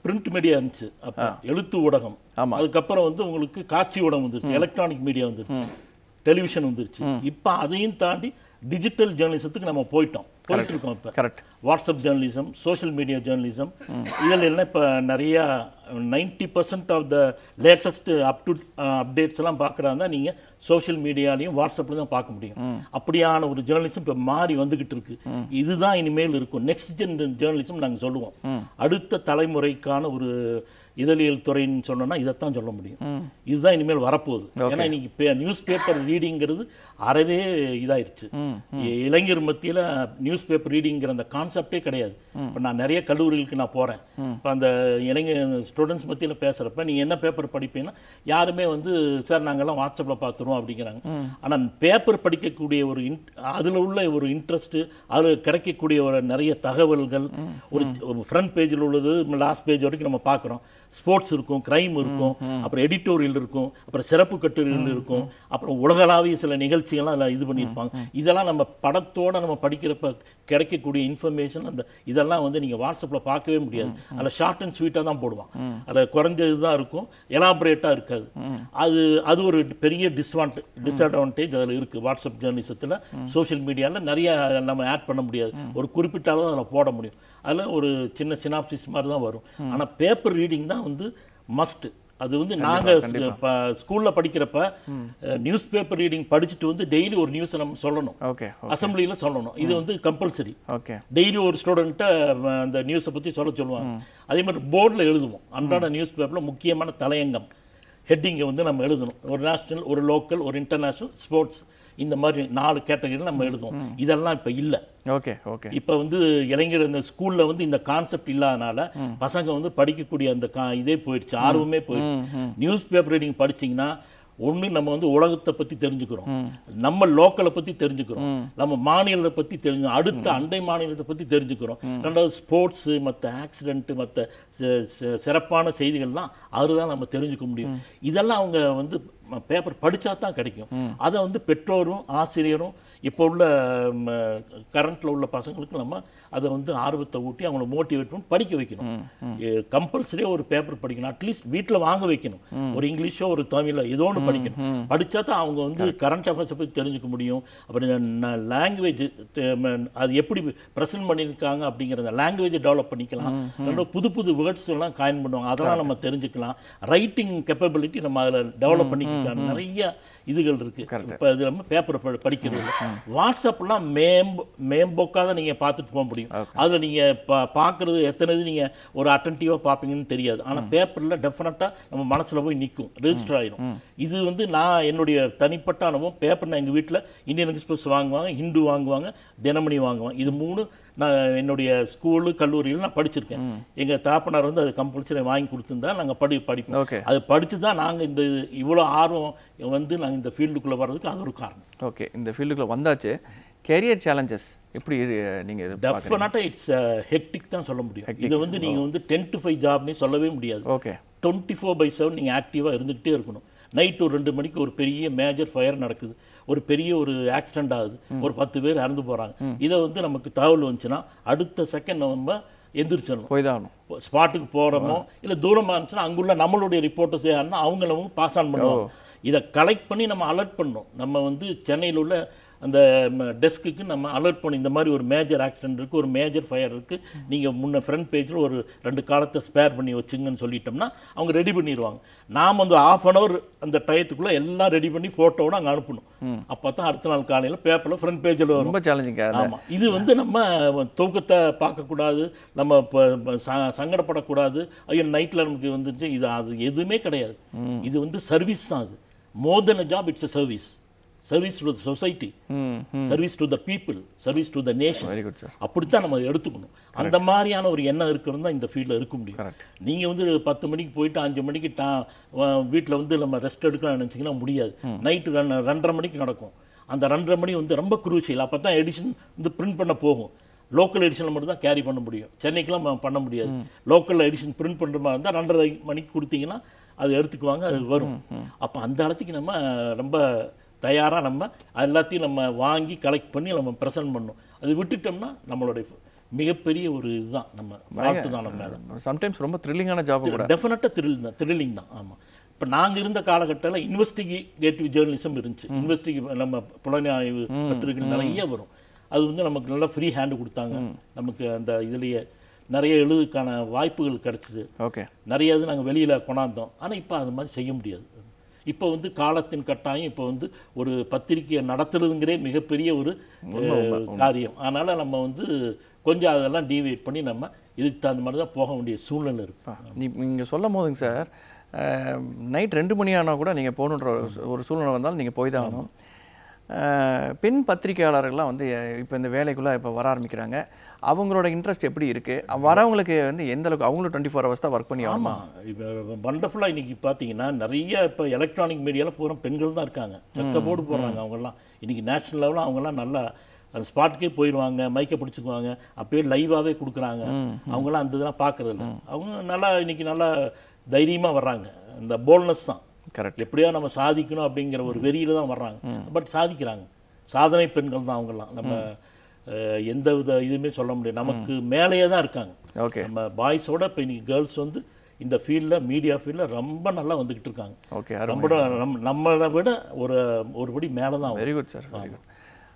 பிரிண்ட் மீடியா இருந்துச்சு அப்போ எழுத்து ஊடகம் ஆமா. அதுக்கப்புறம் வந்து உங்களுக்கு காட்சி ஊடகம் வந்துருச்சு எலக்ட்ரானிக் மீடியா வந்துருச்சு டெலிவிஷன் வந்துருச்சு இப்போ அதையும் தாண்டி டிஜிட்டல் ஜேர்னலிசத்துக்கு நம்ம போயிட்டோம் போயிட்டு இருக்கோம் இப்போ correct WhatsApp journalism social media journalism இதில் எல்லாம் இப்போ நிறையா ninety percent of the latest up to updates எல்லாம் பார்க்குறாங்க நீங்கள் சோஷியல் மீடியாலையும் வாட்ஸ்அப்ல தான் பார்க்க முடியும் அப்படியான ஒரு ஜேர்னலிசம் இப்போ மாறி வந்துகிட்டு இருக்கு இதுதான் இனிமேல் இருக்கும் நெக்ஸ்ட் ஜென் ஜேர்னலிசம் நாங்கள் சொல்லுவோம் அடுத்த தலைமுறைக்கான ஒரு இதழியல் துறைன்னு சொன்னோம்னா இதைத்தான் சொல்ல முடியும் இதுதான் இனிமேல் வரப்போகுது ஏன்னா இன்னைக்கு நியூஸ் பேப்பர் ரீடிங்கிறது அறவே இதாயிருச்சு இ- இளைஞர் மத்தியில நியூஸ் பேப்பர் ரீடிங்கிற அந்த கான்செப்டே கிடையாது இப்போ நான் நிறைய கல்லூரிகளுக்கு நான் போறேன் இப்போ அந்த இளைஞர் ஸ்டூடெண்ட்ஸ் மத்தியில பேசுறப்ப நீங்க என்ன பேப்பர் படிப்பீங்கன்னா யாருமே வந்து சார் நாங்கெல்லாம் வாட்ஸ்அப்ல பார்த்துருவோம் அப்படிங்கிறாங்க ஆனா பேப்பர் படிக்கக்கூடிய ஒரு in- அதுல உள்ள ஒரு இன்ட்ரெஸ்ட் அது கிடைக்கக்கூடிய ஒரு நிறைய தகவல்கள் ஒரு ஃப்ரண்ட் பேஜில் உள்ளது லாஸ்ட் பேஜ் வரைக்கும் நம்ம பார்க்குறோம் ஸ்போர்ட்ஸ் இருக்கும் கிரைம் இருக்கும் அப்புறம் எடிட்டோரியல் இருக்கும் அப்புறம் சிறப்பு கட்டுரைகள் இருக்கும் அப்புறம் உலகளாவிய சில நிகழ்ச்சிகள்லாம் அதில் இது பண்ணியிருப்பாங்க இதெல்லாம் நம்ம படத்தோட நம்ம படிக்கிறப்ப கிடைக்கக்கூடிய இன்ஃபர்மேஷன் அந்த இதெல்லாம் வந்து நீங்கள் வாட்ஸ்அப்பில் பார்க்கவே முடியாது அதில் ஷார்ட் அண்ட் ஸ்வீட்டாக தான் போடுவான் அதில் குறைஞ்சது தான் இருக்கும் எலாபரேட்டாக இருக்காது அது அது ஒரு பெரிய டிஸ்வான்ட் டிஸ்அட்வான்டேஜ் அதில் இருக்குது வாட்ஸ்அப் ஜேர்னலிசத்தில் சோஷியல் மீடியாவில் நிறைய நம்ம ஆட் பண்ண முடியாது ஒரு குறிப்பிட்ட அளவு அதில் போட முடியும் அதில் ஒரு சின்ன சினாப்சிஸ் மாதிரி தான் வரும் ஆனால் பேப்பர் ரீடிங் தான் வந்து மஸ்ட் அது வந்து நாங்கள் ஸ்கூலில் படிக்கிறப்ப நியூஸ் பேப்பர் ரீடிங் படிச்சுட்டு வந்து டெய்லி ஒரு நியூஸை நம்ம சொல்லணும் ஓகே அசம்பிளியில் சொல்லணும் இது வந்து கம்பல்சரி ஓகே டெய்லி ஒரு ஸ்டூடெண்ட்டை அந்த நியூஸை பற்றி சொல்ல சொல்லுவாங்க அதே மாதிரி போர்டில் எழுதுவோம் அன்றாட நியூஸ் பேப்பரில் முக்கியமான தலையங்கம் ஹெட்டிங்கை வந்து நம்ம எழுதணும் ஒரு நேஷனல் ஒரு லோக்கல் ஒரு இன்டர்நேஷனல் ஸ்போர்ட்ஸ் இந்த மாதிரி நாலு கேட்டகரியில் நம்ம எழுதுவோம் இதெல்லாம் இப்போ இல்லை ஓகே ஓகே இப்போ வந்து இளைஞர் இந்த ஸ்கூல்ல வந்து இந்த கான்செப்ட் இல்லாதனால பசங்க வந்து படிக்கக்கூடிய அந்த கா இதே போயிடுச்சு ஆர்வமே போயிடுச்சு நியூஸ் பேப்பர் ரீடிங் படிச்சீங்கன்னா ஒண்ணு நம்ம வந்து உலகத்தை பத்தி தெரிஞ்சுக்கிறோம் நம்ம லோக்கலை பத்தி தெரிஞ்சுக்கிறோம் நம்ம மாநிலத்தை பத்தி தெரிஞ்சு அடுத்த அண்டை மாநிலத்தை பத்தி தெரிஞ்சுக்கிறோம் ரெண்டாவது ஸ்போர்ட்ஸ் மற்ற ஆக்சிடென்ட் மற்ற சிறப்பான செய்திகள்லாம் அதுதான் நம்ம தெரிஞ்சுக்க முடியும் இதெல்லாம் அவங்க வந்து பேப்பர் படிச்சா தான் கிடைக்கும் அதை வந்து பெற்றோரும் ஆசிரியரும் இப்போ உள்ள கரண்ட்ல உள்ள பசங்களுக்கு நம்ம அதை வந்து ஆர்வத்தை ஊட்டி அவங்கள மோட்டிவேட் பண்ணி படிக்க வைக்கணும் கம்பல்சரியாக ஒரு பேப்பர் படிக்கணும் அட்லீஸ்ட் வீட்டில் வாங்க வைக்கணும் ஒரு இங்கிலீஷோ ஒரு தமிழோ ஏதோ ஒன்று படிக்கணும் படிச்சா தான் அவங்க வந்து கரண்ட் அஃபேர்ஸை பற்றி தெரிஞ்சுக்க முடியும் அப்புறம் லாங்குவேஜ் அது எப்படி ப்ரெசென்ட் பண்ணியிருக்காங்க அப்படிங்கிற லாங்குவேஜை டெவலப் பண்ணிக்கலாம் ரெண்டாவது புது புது வேர்ட்ஸ் எல்லாம் காயின் பண்ணுவாங்க அதெல்லாம் நம்ம தெரிஞ்சுக்கலாம் ரைட்டிங் கேப்பபிலிட்டி நம்ம அதில் டெவலப் பண்ணிக்கலாம் நிறைய இதுகள் இருக்கு இப்போ இது நம்ம பேப்பர் படிக்கிறது இல்லை வாட்ஸ்அப்லாம் மேம்போ மேம்போக்காக நீங்க பார்த்துட்டு போக முடியும் அதுல நீங்க பா பார்க்கறது எத்தனை இது நீங்க ஒரு அட்டன்டிவாக பார்ப்பீங்கன்னு தெரியாது ஆனா பேப்பர்ல டெஃபினட்டா நம்ம மனசுல போய் நிற்கும் ரெஜிஸ்டர் ஆயிடும் இது வந்து நான் என்னுடைய தனிப்பட்ட அனுபவம் பேப்பர் நான் எங்க வீட்டில் இந்தியன் எக்ஸ்பிரஸ் வாங்குவாங்க ஹிந்து வாங்குவாங்க தினமணி வாங்குவாங்க இது மூணு நான் என்னுடைய ஸ்கூலு கல்லூரியில் நான் படிச்சிருக்கேன் எங்க தாப்பனார் வந்து அது கம்பல்சரி வாங்கி கொடுத்துருந்தா நாங்க படி படிப்போம் ஓகே அது படிச்சு தான் நாங்க இந்த இவ்வளோ ஆர்வம் வந்து நாங்க இந்த ஃபீல்டுக்குள்ள வர்றதுக்கு அது ஒரு காரணம் ஓகே இந்த ஃபீல்டுக்குள்ள வந்தாச்சு கெரியர் சேலஞ்சஸ் எப்படி இரு- நீங்க இது டெஃபினட்டாக இட்ஸ் ஹெக்டிக் தான் சொல்ல முடியும் இதை வந்து நீங்க வந்து டென் டு ஃபைவ் ஜாப்னே சொல்லவே முடியாது okay twenty four by seven நீங்கள் ஆக்டிவாக இருந்துகிட்டே இருக்கணும் நைட் ஒரு ரெண்டு மணிக்கு ஒரு பெரிய மேஜர் ஃபயர் நடக்குது ஒரு பெரிய ஒரு ஆக்சிடென்ட் ஆகுது ஒரு பத்து பேர் இறந்து போறாங்க இதை வந்து நமக்கு தகவல் வந்துச்சுன்னா அடுத்த செகண்ட் நம்ம எந்திரிச்சிடணும் போய் தான் ஆகணும் ஸ்பாட்டுக்கு போகிறோமோ இல்லை தூரமாக இருந்துச்சுன்னா அங்குள்ள நம்மளுடைய ரிப்போர்ட்டர்ஸ் யாருன்னா அவங்களும் பாஸ் ஆன் பண்ணுவாங்க இதை கலெக்ட் பண்ணி நம்ம அலர்ட் பண்ணணும் நம்ம வந்து சென்னையில் உள்ள அந்த டெஸ்க்குக்கு நம்ம அலர்ட் பண்ணி இந்த மாதிரி ஒரு மேஜர் ஆக்சிடென்ட் இருக்குது ஒரு மேஜர் ஃபயர் இருக்குது நீங்கள் முன்ன ஃப்ரண்ட் பேஜில் ஒரு ரெண்டு காலத்தை ஸ்பேர் பண்ணி வச்சுங்கன்னு சொல்லிட்டோம்னா அவங்க ரெடி பண்ணிடுவாங்க நாம் வந்து ஆஃப் அன் ஹவர் அந்த டயத்துக்குள்ளே எல்லாம் ரெடி பண்ணி ஃபோட்டோவோட அங்கே அனுப்பணும் அப்போ தான் அடுத்த நாள் காலையில் பேப்பரில் ஃப்ரண்ட் பேஜில் வரும் ரொம்ப சேலஞ்சிங்க ஆமா இது வந்து நம்ம தூக்கத்தை பார்க்கக்கூடாது நம்ம இப்ப- இப்ப ச- சங்கடப்படக்கூடாது ஐயோ நைட்டில் நமக்கு வந்துச்சு இது அது எதுவுமே கிடையாது இது வந்து சர்வீஸ் தான் அது more then a job it's a service service to the society hmm service to the people service to the nation very good sir அப்படித்தான் நம்ம அதை எடுத்துக்கணும் அந்த மாதிரியான ஒரு எண்ணம் இருக்கிறது தான் இந்த ஃபீல்டில் இருக்க முடியும் கரெக்ட் நீங்க வந்து பத்து மணிக்கு போயிட்டு அஞ்சு மணிக்கு டா வீட்டில் வந்து நம்ம ரெஸ்ட் எடுக்கலாம் நினச்சிங்கன்னா முடியாது நைட்டு ரெண்டு ரெண்டரை மணிக்கு நடக்கும் அந்த ரெண்டரை மணி வந்து ரொம்ப குரூசியல் அப்போ தான் எடிஷன் வந்து பிரிண்ட் பண்ண போகும் லோக்கல் எடிஷனில் மட்டும் தான் கேரி பண்ண முடியும் சென்னைக்கெலாம் நம்ம பண்ண முடியாது லோக்கல் எடிஷன் பிரிண்ட் பண்ணுற மாதிரி இருந்தால் ரெண்டரை மணிக்கு கொடுத்தீங்கன்னா அது எடுத்துக்குவாங்க அது வரும் அப்போ அந்த இடத்துக்கு நம்ம ரொம்ப தயாராக நம்ம அது எல்லாத்தையும் நம்ம வாங்கி கலெக்ட் பண்ணி நம்ம ப்ரெசென்ட் பண்ணணும் அது விட்டுட்டோம்னா நம்மளுடைய மிகப்பெரிய ஒரு இதுதான் நம்ம வாழ்த்து தான் நம்ம மேலே சம்டைம்ஸ் ரொம்ப த்ரில்லிங்கான ஜாப் கூட டெஃபினட்டாக த்ரில் தான் த்ரில்லிங் தான் ஆமாம் இப்போ நாங்கள் இருந்த காலகட்டத்தில் இன்வெஸ்டிகேட்டிவ் ஜேர்னலிசம் இருந்துச்சு இன்வெஸ்டிகே நம்ம புலனாய்வு பத்திரிகைகள் நிறைய வரும் அது வந்து நமக்கு நல்லா ஃப்ரீ ஹேண்டு கொடுத்தாங்க நமக்கு அந்த இதுலேயே நிறைய எழுதுக்கான வாய்ப்புகள் கிடச்சிது ஓகே நிறைய இது நாங்கள் வெளியில் கொண்டாந்தோம் ஆனால் இப்போ அது மாதிரி செய்ய முடியாது இப்போ வந்து காலத்தின் கட்டாயம் இப்போ வந்து ஒரு பத்திரிக்கையை நடத்துறதுங்கிறே மிகப்பெரிய ஒரு அஹ், காரியம் அதனால் நம்ம வந்து கொஞ்சம் அதெல்லாம் டீவேட் பண்ணி நம்ம இதுக்கு தகுந்த மாதிரி தான் போக வேண்டிய சூழ்நிலை இருக்கு நீ நீங்கள் சொல்லும் போதுங்க சார் நைட் ரெண்டு மணி ஆனால் கூட நீங்கள் போகணுன்ற ஒரு சூ- ஒரு சூழ்நிலை வந்தாலும் நீங்கள் போய் தான் ஆகணும் அஹ், பெண் பத்திரிகையாளர்கள்லாம் வந்து இப்போ இந்த வேலைக்குள்ளே இப்போ வர ஆரம்பிக்கிறாங்க அவங்களோட இன்ட்ரெஸ்ட் எப்படி இருக்குது வரவங்களுக்கு வந்து எந்த அளவுக்கு அவங்களும் டுவெண்ட்டி ஃபோர் ஹவர்ஸ் தான் ஒர்க் பண்ணி ஆகணுமா ஆமாம் இப்போ வண்டர்ஃபுல்லாக இன்னைக்கு பார்த்தீங்கன்னா நிறைய இப்போ எலக்ட்ரானிக் மீடியாவில் பூரா பெண்கள் தான் இருக்காங்க செக்க போர்டு போடுறாங்க அவங்கெல்லாம் இன்னைக்கு நேஷனல் லெவலில் அவங்கெல்லாம் நல்லா அந்த ஸ்பாட்டுக்கே போயிடுவாங்க மைக்கை பிடிச்சிக்குவாங்க அப்பயே லைவாகவே கொடுக்குறாங்க அவங்களாம் அந்த இதெல்லாம் பார்க்கறது இல்ல அவங்க நல்லா இன்னைக்கு நல்லா தைரியமாக வர்றாங்க இந்த போல்னஸ் தான் கரெக்ட் எப்படியோ நம்ம சாதிக்கணும் அப்படிங்கிற ஒரு வெறியில தான் வர்றாங்க பட் சாதிக்கிறாங்க சாதனை பெண்கள் தான் அவங்கெல்லாம் நம்ம அஹ், எந்த வித இதுவுமே சொல்ல முடியாது நமக்கு மேலேயே தான் இருக்காங்க ஓகே நம்ம பாய்ஸோட இப்போ இன்னைக்கு கேர்ள்ஸ் வந்து இந்த ஃபீல்டில் மீடியா ஃபீல்டில் ரொம்ப நல்லா வந்துக்கிட்டு இருக்காங்க ஓகே ரொம்ப நம்ம நம்மளை விட ஒரு ஒரு படி மேலே தான் அவங்க. Very good sir very good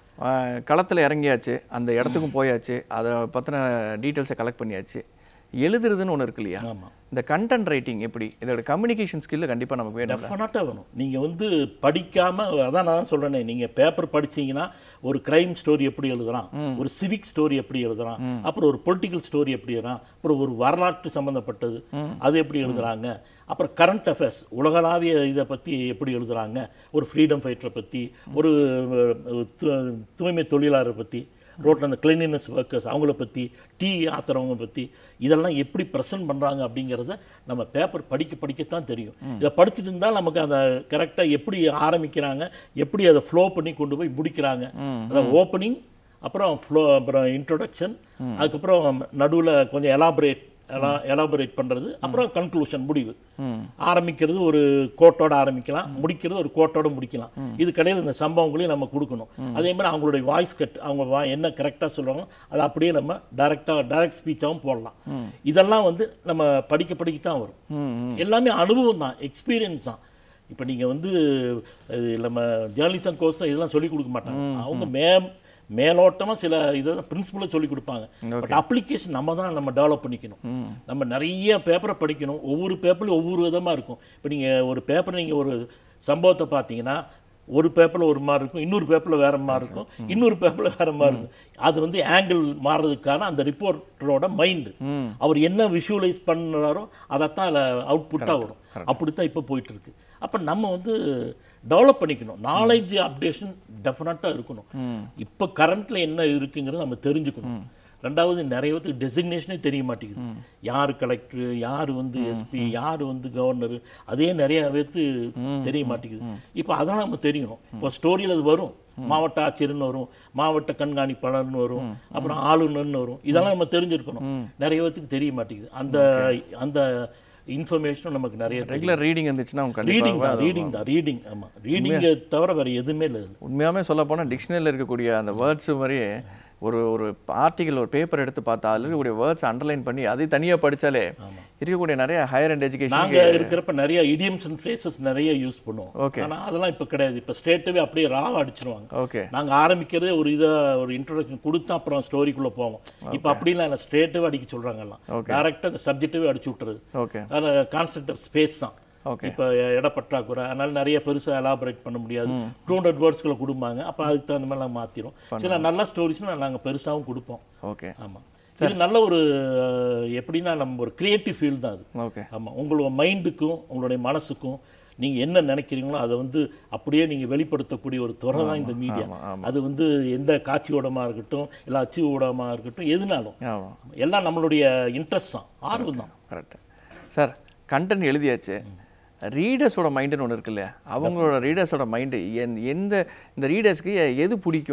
களத்தில் இறங்கியாச்சு அந்த இடத்துக்கும் போயாச்சு அதை பற்றின டீட்டெயில்ஸை கலெக்ட் பண்ணியாச்சு எழுதுறதுன்னு ஒன்று இருக்கு இல்லையா ஆமாம் இந்த கண்டென்ட் ரைட்டிங் எப்படி இதோட கம்யூனிகேஷன் ஸ்கில் கண்டிப்பாக நமக்கு வேணும் டெஃபினட்டாக வேணும் நீங்கள் வந்து படிக்காமல் அதான் நான் சொல்கிறேனே நீங்கள் பேப்பர் படிச்சீங்கன்னா ஒரு கிரைம் ஸ்டோரி எப்படி எழுதுறான் ஒரு சிவிக் ஸ்டோரி எப்படி எழுதுறான் அப்புறம் ஒரு பொலிட்டிக்கல் ஸ்டோரி எப்படி எழுதுறான் அப்புறம் ஒரு வரலாற்று சம்மந்தப்பட்டது அது எப்படி எழுதுறாங்க அப்புறம் கரண்ட் அஃபேர்ஸ் உலகளாவிய இதை பற்றி எப்படி எழுதுறாங்க ஒரு ஃப்ரீடம் ஃபைட்டரை பற்றி ஒரு அஹ், து- தூய்மை தொழிலாளரை பற்றி ரோட்டில் அந்த கிளீனினஸ் ஒர்க்கர்ஸ் அவங்கள பற்றி டீ ஆத்துறவங்க பற்றி இதெல்லாம் எப்படி ப்ரெசென்ட் பண்ணுறாங்க அப்படிங்கிறத நம்ம பேப்பர் படிக்க படிக்கத்தான் தெரியும் இதை படிச்சுட்டு இருந்தால் நமக்கு அந்த கரெக்டாக எப்படி ஆரம்பிக்கிறாங்க எப்படி அதை ஃப்ளோ பண்ணி கொண்டு போய் முடிக்கிறாங்க அதான் ஓப்பனிங் அப்புறம் ஃப்ளோ அப்புறம் இன்ட்ரோடக்ஷன் அதுக்கப்புறம் நடுவில் கொஞ்சம் எலாபரேட் எலாபரேட் பண்ணுறது அப்புறம் கன்க்ளூஷன் முடிவு ஆரம்பிக்கிறது ஒரு கோட்டோட ஆரம்பிக்கலாம் முடிக்கிறது ஒரு கோட்டோட முடிக்கலாம் இது கிடையாது இந்த சம்பவங்களையும் நம்ம கொடுக்கணும் அதே மாதிரி அவங்களுடைய வாய்ஸ் கட் அவங்க வா என்ன கரெக்டாக சொல்கிறாங்களோ அதை அப்படியே நம்ம டைரெக்டாக டைரக்ட் ஸ்பீச்சாகவும் போடலாம் இதெல்லாம் வந்து நம்ம படிக்க படிக்க தான் வரும் எல்லாமே அனுபவம் தான் எக்ஸ்பீரியன்ஸ் தான் இப்போ நீங்கள் வந்து அஹ், நம்ம ஜேர்னலிசம் கோர்ஸில் இதெல்லாம் சொல்லிக் கொடுக்க மாட்டாங்க அவங்க மே மேலோட்டமாக சில இதை பிரின்சிபலை சொல்லி கொடுப்பாங்க பட் அப்ளிகேஷன் நம்ம தான் நம்ம டெவலப் பண்ணிக்கணும் நம்ம நிறைய பேப்பரை படிக்கணும் ஒவ்வொரு பேப்பர்லையும் ஒவ்வொரு விதமாக இருக்கும் இப்போ நீங்கள் ஒரு பேப்பர் நீங்கள் ஒரு சம்பவத்தை பார்த்தீங்கன்னா ஒரு பேப்பரில் ஒரு மாதிரி இருக்கும் இன்னொரு பேப்பரில் வேற மாதிரி இருக்கும் இன்னொரு பேப்பரில் வேற மாதிரி இருக்கும் அது வந்து ஆங்கிள் மாறுறதுக்கான அந்த ரிப்போர்ட்டரோட மைண்டு அவர் என்ன விஷுவலைஸ் பண்ணுறாரோ அதைத்தான் அதில் அவுட்புட்டாக வரும் அப்படித்தான் இப்போ போயிட்டு இருக்கு அப்போ நம்ம வந்து டெவலப் பண்ணிக்கணும் நாலேஜ் அப்டேஷன் டெஃபினட்டாக இருக்கணும் இப்போ கரண்ட்ல என்ன இருக்குங்கிறத நம்ம தெரிஞ்சுக்கணும் ரெண்டாவது நிறைய பேருக்கு டெசிக்னேஷனே தெரிய மாட்டேங்குது யார் கலெக்டர் யார் வந்து எஸ்பி யார் வந்து கவர்னர் அதே நிறைய பேருக்கு தெரிய மாட்டேங்குது இப்போ அதெல்லாம் நம்ம தெரியணும் இப்போ ஸ்டோரியில் அது வரும் மாவட்ட ஆட்சியர்னு வரும் மாவட்ட கண்காணிப்பாளர்னு வரும் அப்புறம் ஆளுநர்னு வரும் இதெல்லாம் நம்ம தெரிஞ்சிருக்கணும் நிறைய பேருக்கு தெரிய மாட்டேங்குது அந்த அந்த இன்ஃபர்மேஷனும் நமக்கு நிறைய ரெகுலர் ரீடிங் இருந்துச்சுன்னா அவங்க ரீடிங் கண்டிப்பாக தான் ரீடிங் தான் ரீடிங் ஆமாம் ரீடிங்கை தவிர வேறு எதுவுமே இல்லை இதுல. உண்மையாகவே சொல்ல போனால் டிக்ஷனரியில் இருக்கக்கூடிய அந்த வேர்ட்ஸ் மாதிரியே ஒரு ஒரு ஆர்டிகல் ஒரு பேப்பர் எடுத்து பார்த்தா அதில் இருக்கக்கூடிய வேர்ட்ஸ் அண்டர்லைன் பண்ணி அதை தனியாக படித்தாலே இருக்கக்கூடிய நிறைய ஹையர் அண்ட் எஜுகேஷன் நாங்க இருக்கிறப்ப நிறைய இடியம்ஸ் அண்ட் ஃப்ரேசஸ் நிறைய யூஸ் பண்ணுவோம் Okay. ஆனா அதெல்லாம் இப்ப கிடையாது இப்ப ஸ்ட்ரெயிட்டாவே அப்படியே ராவா அடிச்சிருவாங்க ஓகே நாங்க ஆரம்பிக்கிறதே ஒரு இதை ஒரு இன்ட்ரோடக்ஷன் கொடுத்தா அப்புறம் ஸ்டோரிக்குள்ள போவோம் இப்ப அப்படிலாம் இல்லை ஸ்ட்ரெயிட்டாவே அடிக்க சொல்றாங்க எல்லாம் டேரக்டா அந்த சப்ஜெக்டிவே அடிச்சு விட்டுறது ஓகே அதில் கான்செப்ட் ஆஃப் ஸ்பேஸ் தான் Okay. இப்போ இட பற்றாக்குறை அதனால நிறைய பெருசா எலாபரேட் பண்ண முடியாது டூ ஹண்ட்ரட் வேர்ட்ஸ்களை கொடுப்பாங்க அப்போ அதுக்கு தகுந்த மாதிரி நாங்கள் மாற்றிடும் சில நல்ல ஸ்டோரிஸ்னால் நாங்கள் பெருசாகவும் கொடுப்போம் ஓகே ஆமா இது நல்ல ஒரு அஹ், எப்படின்னா நம்ம ஒரு கிரியேட்டிவ் ஃபீல் தான் அது ஓகே ஆமா உங்களோட மைண்டுக்கும் உங்களுடைய மனசுக்கும் நீங்க என்ன நினைக்கிறீங்களோ அதை வந்து அப்படியே நீங்க வெளிப்படுத்தக்கூடிய ஒரு துறை தான் இந்த மீடியா அது வந்து எந்த காட்சி ஊடகமா இருக்கட்டும் இல்லை அச்சு ஊடகமா இருக்கட்டும் எதுனாலும் ஆமாம் எல்லாம் நம்மளுடைய இன்ட்ரெஸ்ட் தான் ஆர்வம் தான் கரெக்ட் சார் கண்டென்ட் எழுதியாச்சு ரீடர்ஸோட மைண்டுன்னு ஒன்று இருக்கு இல்லையா அவங்களோட ரீடர்ஸோட மைண்டு எந்த இந்த ரீடர்ஸ்க்கு எது பிடிக்கும்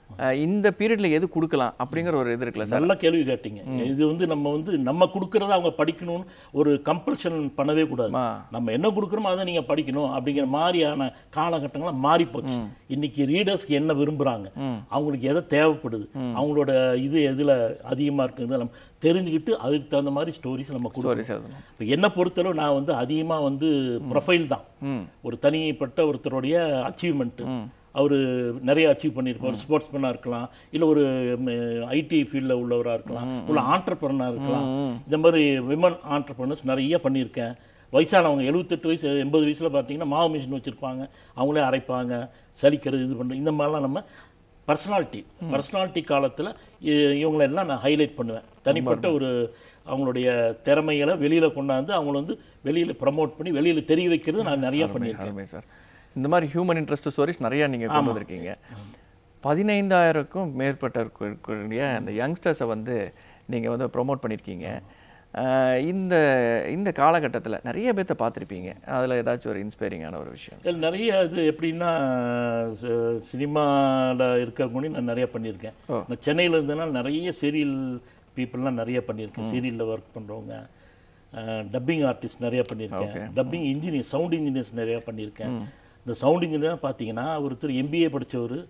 அஹ், இந்த பீரியட்ல எது கொடுக்கலாம் அப்படிங்கிற ஒரு இது இருக்குல்ல சார் நல்ல கேள்வி கேட்டீங்க இது வந்து நம்ம வந்து நம்ம கொடுக்கறத அவங்க படிக்கணும்னு ஒரு கம்பல்ஷன் பண்ணவே கூடாது ஆ. நம்ம என்ன கொடுக்குறோமோ அதை நீங்க படிக்கணும் அப்படிங்கிற மாதிரியான காலகட்டங்கள்லாம் மாறி போச்சு இன்னைக்கு ரீடர்ஸ்க்கு என்ன விரும்புறாங்க அவங்களுக்கு எதை தேவைப்படுது அவங்களோட இது எதுல அதிகமா இருக்குங்கிறத நம்ம தெரிஞ்சுக்கிட்டு அதுக்கு தகுந்த மாதிரி ஸ்டோரிஸ் நம்ம கொடுக்கணும் ஸ்டோரிஸ் எழுதணும் இப்போ என்னை பொறுத்தளவு நான் வந்து அதிகமாக வந்து ப்ரொஃபைல் தான் ஒரு தனிப்பட்ட ஒருத்தருடைய அச்சீவ்மெண்ட்டு அவர் நிறைய அச்சீவ் பண்ணியிருப்பார் ஸ்போர்ட்ஸ் மேனாக இருக்கலாம் இல்லை ஒரு ஐடி ஃபீல்டில் உள்ளவராக இருக்கலாம் உள்ள ஆண்டர்பிரனாக இருக்கலாம் இந்த மாதிரி விமன் ஆண்டர்பிரனர்ஸ் நிறைய பண்ணியிருக்கேன் வயசானவங்க எழுபத்தெட்டு வயசு எண்பது வயசில் பார்த்தீங்கன்னா மாவு மிஷின் வச்சுருப்பாங்க அவங்களே அரைப்பாங்க சலிக்கிறது இது பண்ணுறது இந்த மாதிரிலாம் நம்ம பர்சனாலிட்டி பர்சனாலிட்டி காலத்தில் இவங்களெல்லாம் நான் ஹைலைட் பண்ணுவேன் தனிப்பட்ட ஒரு அவங்களுடைய திறமைகளை வெளியில் கொண்டாந்து அவங்கள வந்து வெளியில் ப்ரமோட் பண்ணி வெளியில் தெரிய வைக்கிறது நான் நிறைய பண்ணியிருக்கேன் அருமை சார் இந்த மாதிரி ஹியூமன் இன்ட்ரெஸ்ட் ஸ்டோரிஸ் நிறைய நீங்க கொண்டு வந்திருக்கீங்க பதினைந்தாயிரக்கும் மேற்பட்ட இருக்கக்கூடிய அந்த யங்ஸ்டர்ஸை வந்து நீங்க வந்து ப்ரோமோட் பண்ணியிருக்கீங்க அஹ், இந்த இந்த காலகட்டத்தில் நிறைய பேர்த்த பார்த்துருப்பீங்க அதில் ஏதாச்சும் ஒரு இன்ஸ்பைரிங்கான ஒரு விஷயம் இதில் நிறைய இது எப்படின்னா சினிமாவில் இருக்கவங்க நான் நிறைய பண்ணியிருக்கேன் நான் சென்னையில் இருந்தனால நிறைய சீரியல் பீப்புளெலாம் நிறைய பண்ணியிருக்கேன் சீரியலில் ஒர்க் பண்ணுறவங்க டப்பிங் ஆர்டிஸ்ட் நிறைய பண்ணியிருக்கேன் டப்பிங் இன்ஜினியர் சவுண்ட் இன்ஜினியர்ஸ் நிறைய பண்ணியிருக்கேன் இந்த சவுண்ட் இன்ஜினியர் பார்த்தீங்கன்னா ஒருத்தர் எம்பிஏ படித்தவர்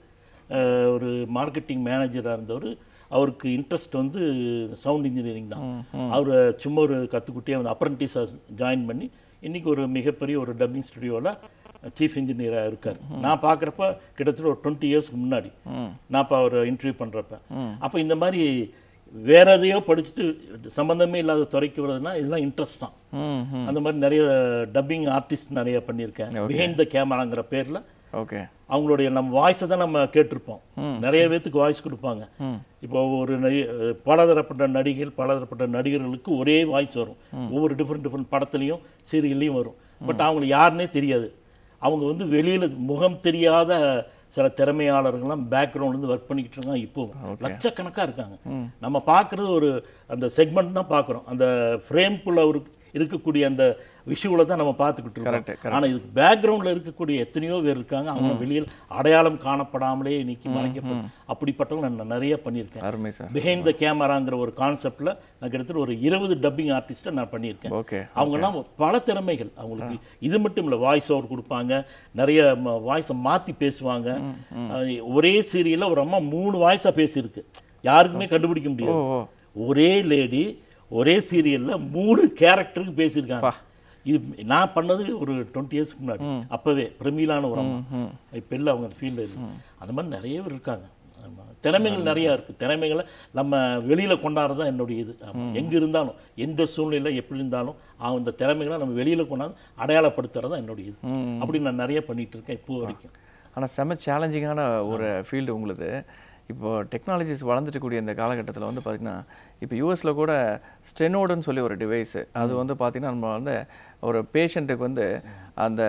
ஒரு மார்க்கெட்டிங் மேனேஜராக இருந்தவர் அவருக்கு இன்ட்ரெஸ்ட் வந்து சவுண்ட் இன்ஜினியரிங் தான் அவர் சும்மா ஒரு கற்றுக்குட்டியாக வந்து அப்ரண்டிஸாக ஜாயின் பண்ணி இன்னைக்கு ஒரு மிகப்பெரிய ஒரு டப்பிங் ஸ்டுடியோவில் சீஃப் இன்ஜினியராக இருக்கார் நான் பார்க்குறப்ப கிட்டத்தட்ட ஒரு டுவெண்ட்டி இயர்ஸ்க்கு முன்னாடி நான் இப்போ அவர் இன்டர்வியூ பண்ணுறப்ப அப்போ இந்த மாதிரி வேற எதையோ படிச்சுட்டு சம்மந்தமே இல்லாத துறைக்கு வர்றதுன்னா இதெல்லாம் இன்ட்ரெஸ்ட் தான் ம் அந்த மாதிரி நிறைய டப்பிங் ஆர்டிஸ்ட் நிறைய பண்ணியிருக்கேன் பிஹைண்ட் த கேமராங்கிற பேரில் ஓகே அவங்களுடைய நம்ம வாய்ஸை தான் நம்ம கேட்டிருப்போம் நிறைய பேத்துக்கு வாய்ஸ் கொடுப்பாங்க இப்போ ஒரு நடி பலதரப்பட்ட நடிகைகள் பலதரப்பட்ட நடிகர்களுக்கு ஒரே வாய்ஸ் வரும் ஒவ்வொரு டிஃப்ரெண்ட் டிஃப்ரெண்ட் படத்துலையும் சீரியல்லையும் வரும் பட் அவங்களுக்கு யாருன்னே தெரியாது அவங்க வந்து வெளியில் முகம் தெரியாத சில திறமையாளர்கள்லாம் பேக்ரவுண்ட்லேருந்து ஒர்க் பண்ணிக்கிட்டு இருக்காங்க இப்போ லட்சக்கணக்காக இருக்காங்க நம்ம பார்க்குறது ஒரு அந்த செக்மெண்ட் தான் பார்க்குறோம் அந்த ஃப்ரேம்குள்ளே ஒரு இருக்கக்கூடிய அந்த விஷுவலை தான் நம்ம பார்த்துக்கிட்டு Correct, இருக்கோம் ஆனால் இதுக்கு பேக்ரவுண்டில் இருக்கக்கூடிய எத்தனையோ பேர் இருக்காங்க அவங்க வெளியில் அடையாளம் காணப்படாமலே இன்னைக்கு மறைக்கப்படும் அப்படிப்பட்டவங்க நான் நிறைய பண்ணியிருக்கேன் அருமை சார் பிஹைண்ட் த கேமராங்கிற ஒரு கான்செப்டில் நான் கிட்டத்தட்ட ஒரு இருபது டப்பிங் ஆர்டிஸ்ட்டை நான் பண்ணியிருக்கேன் ஓகே அவங்கெல்லாம் பல திறமைகள் அவங்களுக்கு இது மட்டும் இல்லை வாய்ஸ் ஓவர் கொடுப்பாங்க நிறைய வாய்ஸை மாற்றி பேசுவாங்க அஹ் ஒரே சீரியலில் ஒரு அம்மா மூணு வாய்ஸாக பேசியிருக்கு யாருக்குமே கண்டுபிடிக்க முடியாது ஓ ஒரே லேடி ஒரே சீரியலில் மூணு கேரக்டருக்கு பேசியிருக்காங்க இது நான் பண்ணது ஒரு டுவெண்ட்டி இயர்ஸ்க்கு முன்னாடி அப்போவே பிரமீலான ஒரு அம்மா இப்போ இல்லை அவங்க ஃபீல்டில் இருக்கு அந்த மாதிரி நிறைய பேர் இருக்காங்க ஆமா. திறமைகள் நிறையா இருக்குது திறமைகளை நம்ம வெளியில் கொண்டாடுறது தான் என்னுடைய இது எங்கே இருந்தாலும் எந்த சூழ்நிலை எப்படி இருந்தாலும் அந்த திறமைகளை நம்ம வெளியில் கொண்டாந்து அடையாளப்படுத்துறது தான் என்னுடைய இது அப்படி நான் நிறைய பண்ணிட்டு இருக்கேன் இப்போ வரைக்கும் ஆனால் செம்ம சேலஞ்சிங்கான ஒரு ஃபீல்டு உங்களுது இப்போ டெக்னாலஜிஸ் வளர்ந்துட்டு கூடிய இந்த காலகட்டத்தில் வந்து பார்த்திங்கன்னா இப்போ யூஎஸில் கூட ஸ்டெனோடுன்னு சொல்லி ஒரு டிவைஸு அது வந்து பார்த்திங்கன்னா நம்ம வந்து ஒரு பேஷண்ட்டுக்கு வந்து அந்த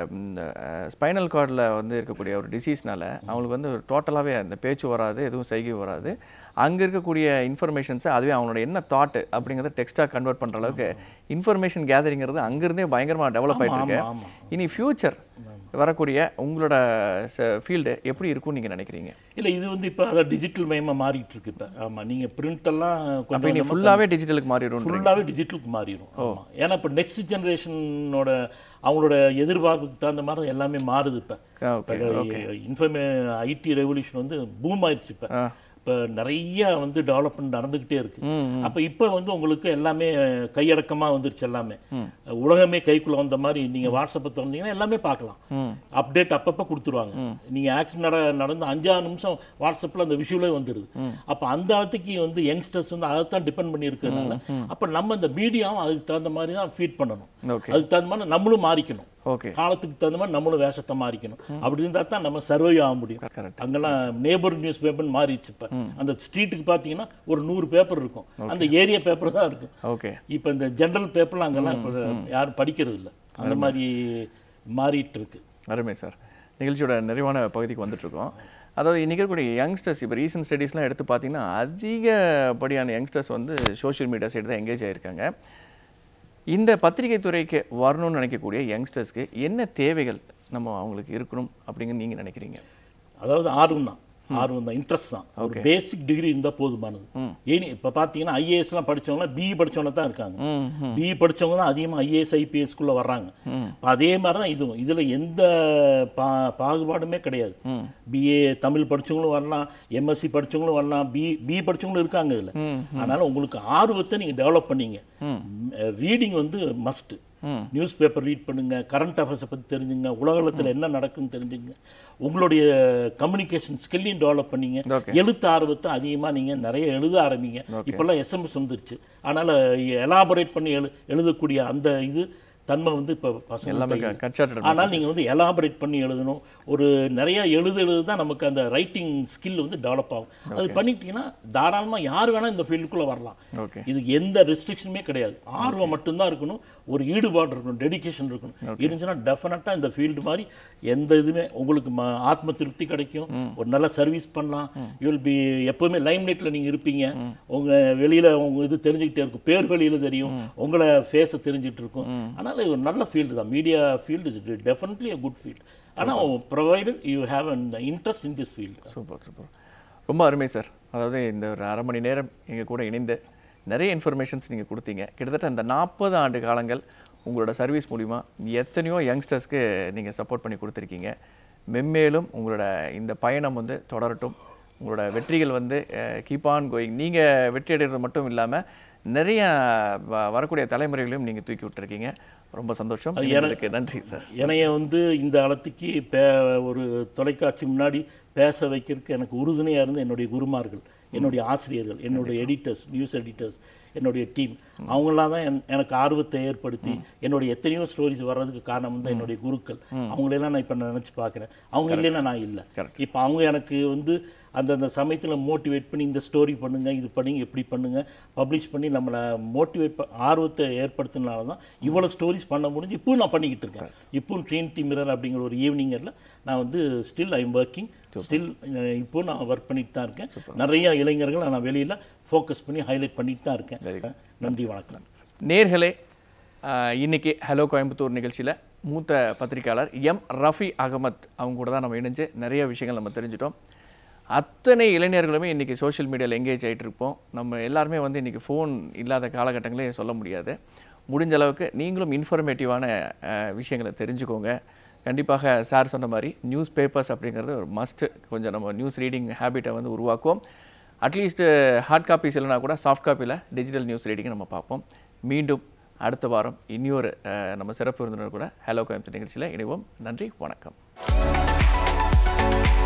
ஸ்பைனல் கார்டில் வந்து இருக்கக்கூடிய ஒரு டிசீஸ்னால அவங்களுக்கு வந்து டோட்டலாகவே அந்த பேச்சு வராது எதுவும் செய்கை வராது அங்கே இருக்கக்கூடிய இன்ஃபர்மேஷன்ஸை அதுவே அவனோட என்ன தாட்டு அப்படிங்கிறத டெக்ஸ்ட்டாக கன்வெர்ட் பண்ணுற அளவுக்கு இன்ஃபர்மேஷன் கேதரிங்கிறது அங்கேருந்தே பயங்கரமாக டெவலப் ஆகிட்டு இருக்கு ஆமா. இனி ஃபியூச்சர் வரக்கூடிய உங்களோட ஃபீல்டு எப்படி இருக்கும்னு நீங்கள் நினைக்கிறீங்க இல்லை இது வந்து இப்போ அதான் டிஜிட்டல் மயமாக மாறிட்டு இருக்கு இப்போ ஆமாம் நீங்கள் பிரிண்ட் எல்லாம் அப்போ கொஞ்சம் இனி ஃபுல்லாகவே டிஜிட்டலுக்கு மாறிடும் ஃபுல்லாகவே டிஜிட்டலுக்கு மாறிடும் ஆமா. ஏன்னா இப்போ நெக்ஸ்ட் ஜெனரேஷனோட அவங்களோட எதிர்பார்ப்புக்கு தகுந்த மாதிரி தான் எல்லாமே மாறுது இப்போ ஓகே இன்ஃபர்மே ஐடி ரெவல்யூஷன் வந்து பூம் ஆயிடுச்சு இப்போ இப்போ நிறைய வந்து டெவலப்மெண்ட் நடந்துக்கிட்டே இருக்கு அப்போ இப்போ வந்து உங்களுக்கு எல்லாமே கையடக்கமா வந்துருச்சு எல்லாமே உலகமே கைக்குள்ள வந்த மாதிரி நீங்க வாட்ஸ்அப்பை திறந்தீங்கன்னா எல்லாமே பார்க்கலாம் அப்டேட் அப்பப்போ கொடுத்துருவாங்க நீங்க ஆக்சிடென்ட் நட நடந்து அஞ்சாறு நிமிஷம் வாட்ஸ்அப்ல அந்த விஷுவலே வந்துடுது அப்போ அந்த இடத்துக்கு வந்து யங்ஸ்டர்ஸ் வந்து அதை தான் டிபெண்ட் பண்ணி இருக்கிறதுனால அப்போ நம்ம இந்த மீடியாவும் அதுக்கு தகுந்த மாதிரி தான் ஃபீட் பண்ணணும் ஓகே அதுக்கு தகுந்த மாதிரி நம்மளும் மாறிக்கணும் ஓகே காலத்துக்கு தகுந்த மாதிரி நம்மளும் வேஷத்தை மாறிக்கணும் அப்படி இருந்தால் தான் நம்ம சர்வை ஆக முடியும் கரெக்ட் அங்கெல்லாம் நேபர் நியூஸ் பேப்பர்னு மாறிடுச்சு இப்போ அந்த ஸ்ட்ரீட்டுக்கு பார்த்தீங்கன்னா ஒரு நூறு பேப்பர் இருக்கும் அந்த ஏரியா பேப்பர் தான் இருக்கும் ஓகே இப்போ இந்த ஜென்ரல் பேப்பர்லாம் அங்கெல்லாம் இப்போ யாரும் படிக்கிறது இல்லை அந்த மாதிரி மாறிட்டு இருக்கு அருமை சார் நிகழ்ச்சியோட நிறைவான பகுதிக்கு வந்துட்டுருக்கோம் அதாவது இன்றைக்கி இருக்கக்கூடிய யங்ஸ்டர்ஸ் இப்போ ரீசன்ட் ஸ்டடீஸ்லாம் எடுத்து பார்த்தீங்கன்னா அதிகப்படியான யங்ஸ்டர்ஸ் வந்து சோஷியல் மீடியா சைடு தான் எங்கேஜ் ஆகியிருக்காங்க இந்த பத்திரிகை துறைக்கு வரணும்னு நினைக்கக்கூடிய யங்ஸ்டர்ஸ்க்கு என்ன தேவைகள் நம்ம அவங்களுக்கு இருக்கணும் அப்படிங்கன்னு நீங்கள் நினைக்கிறீங்க அதாவது ஆர்வம் தான் ஆர்வம் தான் இன்ட்ரெஸ்ட் தான் ஒரு பேசிக் டிகிரி இருந்தால் போதுமானது ஏனி இப்போ பார்த்தீங்கன்னா ஐஏஎஸ்லாம் படிச்சவங்கலாம் பிஇ படிச்சவங்க தான் இருக்காங்க பிஇ படிச்சவங்க தான் அதிகமாக ஐஏஎஸ் ஐபிஎஸ்க்குள்ளே வர்றாங்க இப்ப அதே மாதிரி தான் இதுவும் இதில் எந்த பா பாகுபாடுமே கிடையாது பிஏ தமிழ் படிச்சவங்களும் வரலாம் எம்எஸ்சி படிச்சவங்களும் வரலாம் பி பிஇ படிச்சவங்களும் இருக்காங்க இதில் அதனால உங்களுக்கு ஆர்வத்தை நீங்கள் டெவலப் பண்ணீங்க ரீடிங் வந்து மஸ்ட்டு நியூஸ் பேப்பர் ரீட் பண்ணுங்க கரண்ட் அஃபேர்ஸை பற்றி தெரிஞ்சுங்க உலகத்தில் என்ன நடக்குன்னு தெரிஞ்சுங்க உங்களுடைய கம்யூனிகேஷன் ஸ்கில்லையும் டெவலப் பண்ணீங்க Okay. எழுத்து ஆர்வத்தை அதிகமாக நீங்கள் நிறைய எழுத ஆரம்பிங்க இப்போல்லாம் எஸ்எம்எஸ் வந்துருச்சு அதனால் எலாபரேட் பண்ணி எழு எழுதக்கூடிய அந்த இது தன்மை வந்து இப்போ பசங்க எல்லாமே கையில. கட்சாட்டட் ஆனால் நீங்கள் வந்து எலாபரேட் பண்ணி எழுதணும் ஒரு நிறைய எழுத எழுத தான் நமக்கு அந்த ரைட்டிங் ஸ்கில் வந்து டெவலப் ஆகும் அது பண்ணிட்டீங்கன்னா தாராளமாக யார் வேணால் இந்த ஃபீல்டுக்குள்ளே வரலாம் ஓகே இது எந்த ரெஸ்ட்ரிக்ஷனுமே கிடையாது ஆர்வம் மட்டும்தான் இருக்கணும் ஒரு ஈடுபாடு இருக்கணும் டெடிகேஷன் இருக்கணும் இருந்துச்சுன்னா டெஃபினட்டாக இந்த ஃபீல்டு மாதிரி எந்த இதுவுமே உங்களுக்கு ம- ஆத்ம திருப்தி கிடைக்கும் ஒரு நல்ல சர்வீஸ் பண்ணலாம் யூ வில் பி எப்போவுமே லைம் லைட்டில் நீங்கள் இருப்பீங்க உங்கள் வெளியில் உங்க இது தெரிஞ்சுக்கிட்டே இருக்கும் பேர் வெளியில் தெரியும் உங்களை ஃபேஸை தெரிஞ்சுட்டு இருக்கும் அதனால் இது ஒரு நல்ல ஃபீல்டு தான் media field is definitely a good field ஆனால் provided you have an interest in this field super super ரொம்ப அருமை சார் அதாவது இந்த ஒரு அரை மணி நேரம் எங்கள் கூட இணைந்து நிறைய இன்ஃபர்மேஷன்ஸ் நீங்கள் கொடுத்தீங்க கிட்டத்தட்ட இந்த நாற்பது ஆண்டு காலங்கள் உங்களோட சர்வீஸ் மூலிமா எத்தனையோ யங்ஸ்டர்ஸ்க்கு நீங்கள் சப்போர்ட் பண்ணி கொடுத்துருக்கீங்க மென்மேலும் உங்களோட இந்த பயணம் வந்து தொடரட்டும் உங்களோட வெற்றிகள் வந்து கீப் ஆன் கோயிங் நீங்கள் வெற்றி அடைகிறது மட்டும் இல்லாமல் நிறைய வ- வரக்கூடிய தலைமுறைகளையும் நீங்கள் தூக்கி விட்டுருக்கீங்க ரொம்ப சந்தோஷம் எனக்கு நன்றி சார் என்னைய வந்து இந்த அளத்துக்கு பே ஒரு தொலைக்காட்சி முன்னாடி பேச வைக்கிறதுக்கு எனக்கு உறுதுணையாக இருந்த என்னுடைய குருமார்கள் என்னுடைய ஆசிரியர்கள் என்னுடைய எடிட்டர்ஸ் நியூஸ் எடிட்டர்ஸ் என்னுடைய டீம் அவங்களாம் தான் என்- எனக்கு ஆர்வத்தை ஏற்படுத்தி என்னுடைய எத்தனையோ ஸ்டோரிஸ் வர்றதுக்கு காரணம் வந்து என்னுடைய குருக்கள் அவங்களெல்லாம் நான் இப்போ நினச்சி பார்க்குறேன் அவங்க இல்லைன்னா நான் இல்லை Correct. இப்போ அவங்க எனக்கு வந்து அந்தந்த சமயத்தில் மோட்டிவேட் பண்ணி இந்த ஸ்டோரி பண்ணுங்க இது பண்ணுங்க இப்படி பண்ணுங்க பப்ளிஷ் பண்ணி நம்மளை மோட்டிவேட் ஆர்வத்தை ஏற்படுத்தினால தான் இவ்வளோ ஸ்டோரிஸ் பண்ண முடிஞ்சு இப்பவும் நான் பண்ணிக்கிட்டு இருக்கேன் இப்பவும் ட்ரீனிட்டி மிரர் அப்படிங்கிற ஒரு ஈவினிங்கில் நான் வந்து still I am working still இப்போ நான் ஒர்க் பண்ணிட்டு தான் இருக்கேன் நிறைய இளைஞர்களை நான் வெளியில் ஃபோக்கஸ் பண்ணி ஹைலைட் பண்ணிட்டு தான் இருக்கேன் நன்றி வணக்கம் நேர்களே ஆஹ், இன்னைக்கு ஹலோ கோயம்புத்தூர் நிகழ்ச்சியில் மூத்த பத்திரிக்கையாளர் எம் ரஃபி அகமத் அவங்க கூட தான் நம்ம இணைஞ்சு நிறைய விஷயங்கள் நம்ம தெரிஞ்சிட்டோம் அத்தனை இளைஞர்களுமே இன்றைக்கி சோஷியல் மீடியாவில் எங்கேஜ் ஆகிட்டு இருப்போம் நம்ம எல்லாருமே வந்து இன்றைக்கி ஃபோன் இல்லாத காலகட்டங்களே சொல்ல முடியாது முடிஞ்ச அளவுக்கு நீங்களும் இன்ஃபர்மேட்டிவான விஷயங்களை தெரிஞ்சுக்கோங்க கண்டிப்பாக சார் சொன்ன மாதிரி நியூஸ் பேப்பர்ஸ் அப்படிங்கிறது ஒரு மஸ்ட்டு கொஞ்சம் நம்ம நியூஸ் ரீடிங் ஹேபிட்டை வந்து உருவாக்குவோம் அட்லீஸ்ட் ஹார்ட் காப்பீஸ் இல்லைனா கூட சாஃப்ட் காப்பியில் டிஜிட்டல் நியூஸ் ரீடிங்கை நம்ம பார்ப்போம் மீண்டும் அடுத்த வாரம் இன்னொரு அஹ், நம்ம சிறப்பு விருந்தினர் கூட ஹலோ கோயம்புத்தூர் நிகழ்ச்சியில் இணைவோம் நன்றி வணக்கம்